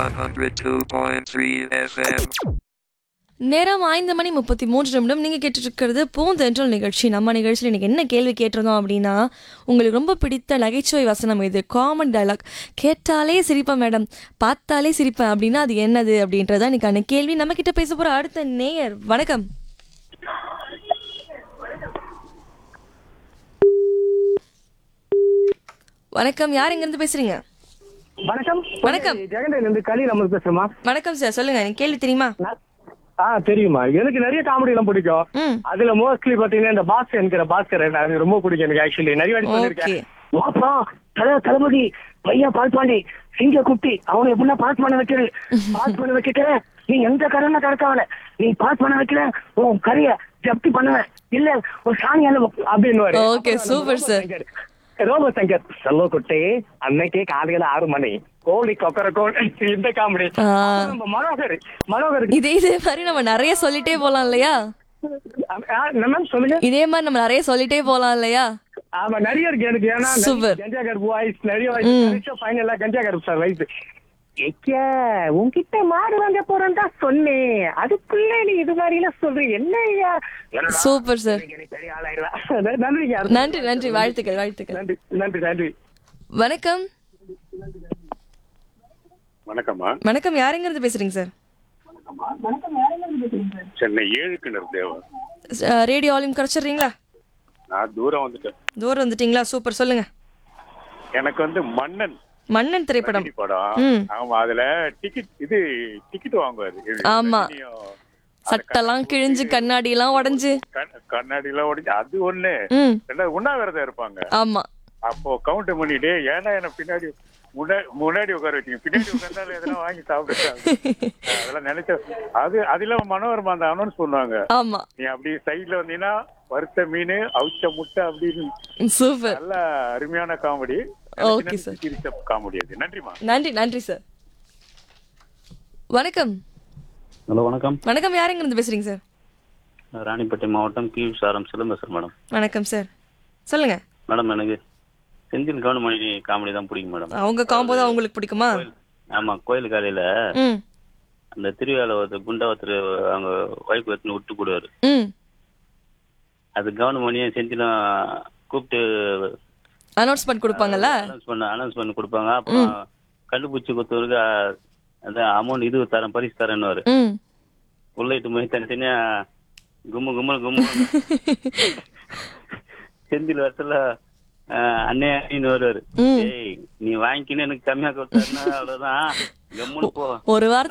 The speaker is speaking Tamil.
102.3 FM. நேரம் ஐந்து மணி முப்பத்தி மூன்று நிமிடம் நீங்கள் கேட்டுருக்கிறது பூந்தென்றல் நிகழ்ச்சி நம்ம நிகழ்ச்சியில் இன்னைக்கு என்ன கேள்வி கேட்டிருந்தோம் அப்படின்னா உங்களுக்கு ரொம்ப பிடித்த நகைச்சுவை வசனம் இது காமன் டயலாக் கேட்டாலே சிரிப்பேன் மேடம் பார்த்தாலே சிரிப்பேன் அப்படின்னா அது என்னது அப்படின்றதான் இன்னைக்கான கேள்வி நம்ம கிட்ட பேச போகிற அடுத்த நேயர் வணக்கம் வணக்கம் யார் இங்கேருந்து பேசுறீங்க வணக்கம் வணக்கம். ஜெகண்டன் இருந்து களி நம்ம பேசுறோமா வணக்கம் சார் சொல்லுங்க எனக்கு கேள்வி தெரியுமா ஆ தெரியுமா எனக்கு நிறைய காமெடி எல்லாம் பிடிக்கும் ம் அதுல மோஸ்ட்லி பாத்தீங்கன்னா இந்த பாஸ் என்கிற பாஸ்கர் எனக்கு ரொம்ப பிடிக்கும் எனக்கு ஆக்சுவலி நிறைய வாட்டி ஓகே சொல்லிருக்கேன் வாப்பா தல தளபதி பையன் பால் பாண்டி சிங்க குட்டி அவனை எப்படின்னா பாஸ் பண்ண வைக்கிறது பாஸ் பண்ண வைக்கிட்ட நீ எந்த கடனை கடக்காவல நீ பாஸ் பண்ண வைக்கல உன் கரைய ஜப்தி பண்ணுவேன் இல்ல ஒரு சாணியால அப்படின்னு Okay, super, sir. Robo Shankar செல்லோ குட்டி அன்னைக்கே காலையில ஆறு மணி கோழி கொக்கர கோழி இந்த காமெடி ஆ. நம்ம மனோகர் மனோகர் இதே இதே மாதிரி நம்ம நிறைய சொல்லிட்டே போலாம் இல்லையா மேம் சொல்லுங்க இதே மாதிரி நம்ம நிறைய சொல்லிட்டே போலாம் இல்லையா ஆமா நிறைய இருக்கு எனக்கு ஏன்னா Super. கஞ்சா கருப்பு வாய்ஸ் நிறைய வாய்ஸ் ஃபைனலா கஞ்சா கருப்பு சார் வயசு ஏக்கியா உன்கிட்ட மாடு வாங்க போறேன் தான் சொன்னேன் அதுக்குள்ள நீ இது மாதிரி எல்லாம் சொல்றீங்க என்ன ஐயா என்னடா, சூப்பர் சார் நீ பெரிய ஆளாயிருவ நன்றிங்க நன்றி நன்றி வாழ்த்துக்கள் வாழ்த்துக்கள் நன்றி நன்றி நன்றி வணக்கம் வணக்கம்மா வணக்கம் யாருங்கிறது பேசுறீங்க சார் சென்னை ஏழு கிணறு தேவா ரேடியோ வால்யூம் குறைச்சிடுறீங்களா நான் தூரம் வந்துட்டேன் தூரம் வந்துட்டீங்களா சூப்பர் சொல்லுங்க எனக்கு வந்து மன்னன் மன்னன் திரைப்படம் ரஜினி படம் ம். ஆமா அதுல டிக்கெட் இது டிக்கெட் வாங்குவாரு இது ஆமா. ரஜினியும் சட்டெல்லாம் கிழிஞ்சு கண்ணாடி எல்லாம் உடைஞ்சு கண்- கண்ணாடி எல்லாம் உடைஞ்சு அது ஒண்ணு ம் ரெண்டாவது உண்ணாவிரதம் இருப்பாங்க ஆமா அப்போ கவுண்ட் பண்ணிட்டு ஏன்னா என்ன பின்னாடி முன்னா- முன்னாடி உட்கார வச்சீங்க பின்னாடி உட்கார்ந்தாலும் எதனா வாங்கி சாப்பிடுறாங்க அதெல்லாம் நினைச்ச அது அது இல்லாம மனோரமா அந்த அனௌன்ஸ் பண்ணுவாங்க ஆமா நீ அப்படி சைட்ல வந்தீங்கன்னா வறுத்த மீன் அவிச்ச முட்டை அப்படின்னு சூப்பர் நல்ல அருமையான காமெடி Okay, sir. சிரிச்ச காமெடி அது நன்றிமா நன்றி நன்றி சார் வணக்கம் ஹலோ வணக்கம் வணக்கம் யாருங்கிறது பேசுறீங்க சார் ராணிப்பேட்டை மாவட்டம் கி சாரம் செல்லும் பேசுறேன் மேடம் வணக்கம் சார் சொல்லுங்க மேடம் எனக்கு செந்தில் கவுண்டமணி காமெடி தான் பிடிக்கும் மேடம் அவங்க காம்போ தான் உங்களுக்கு பிடிக்குமா ஆமா கோயில் காலையில ம் அந்த திருவிழாவில் ஒருத்தர் குண்டா ஒருத்தர் அவங்க ஒய்ஃப் எடுத்துன்னு விட்டு போடுவாரு ம் அது கவுண்டமணியும் செந்திலும் கூப்பிட்டு அனௌன்ஸ்மெண்ட் கொடுப்பாங்கல்ல அனௌன்ஸ் பண்ண அனௌன்ஸ் பண்ணி கொடுப்பாங்க அப்புறம் கண்டுபிடிச்சி கொடுத்தவருக்கு அஹ், அதான் அமௌண்ட் இது தரேன் பரிசு தரேன்னு ம் உள்ளிட்டு போய் தனித்தனியா கும்மு கும்மல் கும்மு செந்தில் வருஷத்துல அண்ணே அண்ணின்னு வருவாரு ம். ஏய் நீ வாங்கிக்கின்னு எனக்கு கம்மியா கொடுத்தா அவ்வளவுதான் கம்முன்னு போ ஒரு வாரத்துக்கு